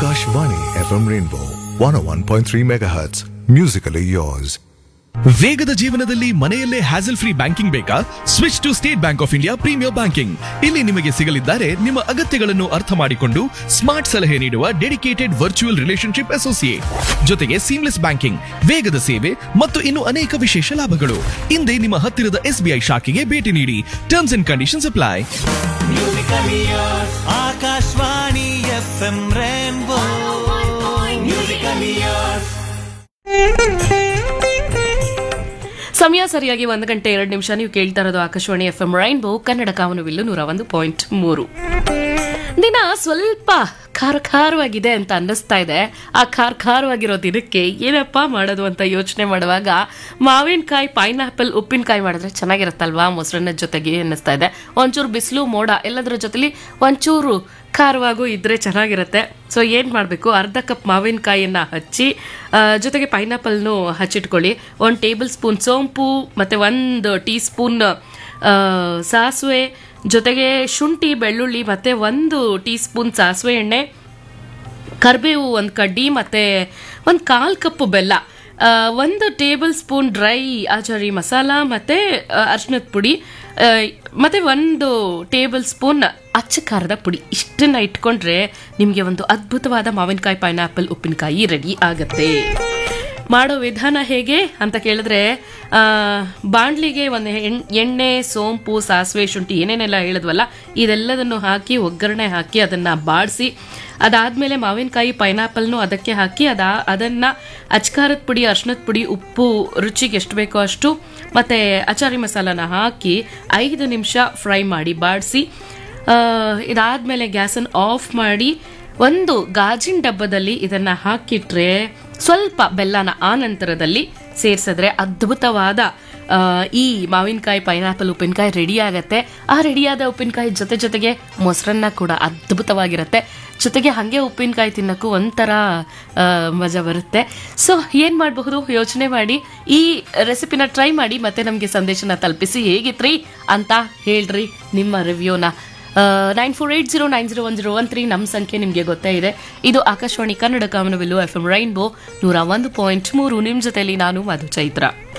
Akashvani FM Rainbow 101.3 MHz. Musically yours. ವೇಗದ ಜೀವನದಲ್ಲಿ ಮನೆಯಲ್ಲೇ ಹ್ಯಾಸಲ್ ಫ್ರೀ ಬ್ಯಾಂಕಿಂಗ್ ಬೇಕಾ switch to State Bank of India premier banking ಇಲ್ಲಿ ನಿಮಗೆ ಸಿಗಲಿದ್ದಾರೆ ನಿಮ್ಮ ಅಗತ್ಯಗಳನ್ನು ಅರ್ಥ ಮಾಡಿಕೊಂಡು ಸ್ಮಾರ್ಟ್ ಸಲಹೆ ನೀಡುವ ಡೆಡಿಕೇಟೆಡ್ ವರ್ಚುವಲ್ ರಿಲೇಶನ್ಶಿಪ್ ಅಸೋಸಿಯೇಟ್ ಜೊತೆಗೆ ಸೀಮ್ಲೆಸ್ ಬ್ಯಾಂಕಿಂಗ್ ವೇಗದ ಸೇವೆ ಮತ್ತು ಇನ್ನು ಅನೇಕ ವಿಶೇಷ ಲಾಭಗಳು ಹಿಂದೆ ನಿಮ್ಮ ಹತ್ತಿರದ ಎಸ್ಬಿಐ ಶಾಖೆಗೆ ಭೇಟಿ ನೀಡಿ terms and conditions apply Akashvani F M rainbow musical years ಸಮಯ ಸರಿಯಾಗಿ ಒಂದು ಗಂಟೆ ಎರಡು ನಿಮಿಷ ನೀವು ಕೇಳ್ತಾ ಇರೋದು Akashvani F M rainbow Kannada ಕಾಮನವಿಲ್ಲು ನೂರ ಒಂದು ಪಾಯಿಂಟ್ ಮೂರು ದಿನ ಸ್ವಲ್ಪ ಖಾರ ಖಾರವಾಗಿದೆ ಅಂತ ಅನ್ನಿಸ್ತಾ ಇದೆ ಆ ಖಾರ ಖಾರವಾಗಿರೋ ದಿನಕ್ಕೆ ಏನಪ್ಪ ಮಾಡೋದು ಅಂತ ಯೋಚನೆ ಮಾಡುವಾಗ ಮಾವಿನಕಾಯಿ ಪೈನಾಪಲ್ ಉಪ್ಪಿನಕಾಯಿ ಮಾಡಿದ್ರೆ ಚೆನ್ನಾಗಿರುತ್ತಲ್ವಾ ಮೊಸರನ್ನ ಜೊತೆಗೆ ಅನ್ನಿಸ್ತಾ ಇದೆ ಒಂಚೂರು ಬಿಸಿಲು ಮೋಡ ಎಲ್ಲದರ ಜೊತೆಲಿ ಒಂಚೂರು ಖಾರವಾಗೂ ಇದ್ರೆ ಚೆನ್ನಾಗಿರುತ್ತೆ ಸೊ ಏನು ಮಾಡಬೇಕು ಅರ್ಧ ಕಪ್ ಮಾವಿನಕಾಯಿಯನ್ನ ಹಚ್ಚಿ ಆ, ಜೊತೆಗೆ ಪೈನಾಪಲ್ನು ಹಚ್ಚಿಟ್ಕೊಳ್ಳಿ ಒಂದು ಟೇಬಲ್ ಸ್ಪೂನ್ ಸೋಂಪು ಮತ್ತು ಒಂದು ಟೀ ಸ್ಪೂನ್ ಸಾಸಿವೆ ಜೊತೆಗೆ ಶುಂಠಿ ಬೆಳ್ಳುಳ್ಳಿ ಮತ್ತು ಒಂದು ಟೀ ಸ್ಪೂನ್ ಸಾಸಿವೆ ಎಣ್ಣೆ ಕರಿಬೇವು ಒಂದು ಕಡ್ಡಿ ಮತ್ತು ಒಂದು ಕಾಲು ಕಪ್ಪು ಬೆಲ್ಲ ಆ, ಒಂದು tablespoon dry achari masala ಮತ್ತು ಅರ್ಶಿನದ ಪುಡಿ ಆ, ಮತ್ತೆ ಒಂದು ಟೇಬಲ್ ಸ್ಪೂನ್ ಅಚ್ಚ ಖಾರದ ಪುಡಿ ಇಷ್ಟನ್ನ ಇಟ್ಕೊಂಡ್ರೆ ನಿಮಗೆ ಒಂದು ಅದ್ಭುತವಾದ ಮಾವಿನಕಾಯಿ ಪೈನಾಪಲ್ ಉಪ್ಪಿನಕಾಯಿ ರೆಡಿ ಆಗತ್ತೆ ಮಾಡೋ ವಿಧಾನ ಹೇಗೆ ಅಂತ ಕೇಳಿದ್ರೆ ಆ, ಬಾಣ್ಲಿಗೆ ಒಂದು ಎಣ್- ಎಣ್ಣೆ ಸೋಂಪು ಸಾಸಿವೆ ಶುಂಠಿ ಏನೇನೆಲ್ಲ ಹೇಳಿದ್ವಲ್ಲ ಇದೆಲ್ಲದನ್ನು ಹಾಕಿ ಒಗ್ಗರಣೆ ಹಾಕಿ ಅದನ್ನ ಬಾಡಿಸಿ ಅದಾದ್ಮೇಲೆ ಮಾವಿನಕಾಯಿ ಪೈನಾಪಲ್ನು ಅದಕ್ಕೆ ಹಾಕಿ ಅದ ಅದನ್ನ ಅಚ್ಕಾರದ ಪುಡಿ ಅರ್ಶಿನದ ಪುಡಿ ಉಪ್ಪು ರುಚಿಗೆ ಎಷ್ಟು ಬೇಕೋ ಅಷ್ಟು ಮತ್ತೆ ಅಚಾರಿ ಮಸಾಲಾನ ಹಾಕಿ ಐದು ನಿಮಿಷ ಫ್ರೈ ಮಾಡಿ ಬಾಡಿಸಿ ಇದಾದ್ಮೇಲೆ ಗ್ಯಾಸನ್ನು ಆಫ್ ಮಾಡಿ ಒಂದು ಗಾಜಿನ ಡಬ್ಬದಲ್ಲಿ ಇದನ್ನ ಹಾಕಿಟ್ರೆ ಸ್ವಲ್ಪ ಬೆಲ್ಲನ ಆ ನಂತರದಲ್ಲಿ ಸೇರಿಸಿದ್ರೆ ಅದ್ಭುತವಾದ ಆ, ಈ ಮಾವಿನಕಾಯಿ ಪೈನಾಪಲ್ ಉಪ್ಪಿನಕಾಯಿ ರೆಡಿ ಆಗತ್ತೆ ಆ ರೆಡಿಯಾದ ಉಪ್ಪಿನಕಾಯಿ ಜೊತೆ ಜೊತೆಗೆ ಮೊಸರನ್ನ ಕೂಡ ಅದ್ಭುತವಾಗಿರುತ್ತೆ ಜೊತೆಗೆ ಹಾಗೆ ಉಪ್ಪಿನಕಾಯಿ ತಿನ್ನಕ್ಕೂ ಒಂಥರ ಆ, ಮಜಾ ಬರುತ್ತೆ ಸೊ ಏನು ಮಾಡಬಹುದು ಯೋಚನೆ ಮಾಡಿ ಈ ರೆಸಿಪಿನ ಟ್ರೈ ಮಾಡಿ ಮತ್ತೆ ನಮಗೆ ಸಂದೇಶನ ತಲುಪಿಸಿ ಹೇಗಿತ್ರಿ ಅಂತ ಹೇಳ್ರಿ ನಿಮ್ಮ ರಿವ್ಯೂನ nine four eight zero nine zero one zero one three ನಮ್ಮ ಸಂಖ್ಯೆ ನಿಮಗೆ ಗೊತ್ತೇ ಇದೆ ಇದು ಆಕಾಶವಾಣಿ ಕನ್ನಡ ಕಾಮನವಿಲ್ಲು ಎಫ್ ಎಂ ರೈನ್ಬೋ ನೂರ ಒಂದು ಪಾಯಿಂಟ್ ಮೂರು ನಿಮ್ಮ ಜೊತೆಯಲ್ಲಿ ನಾನು ಮಧು ಚೈತ್ರ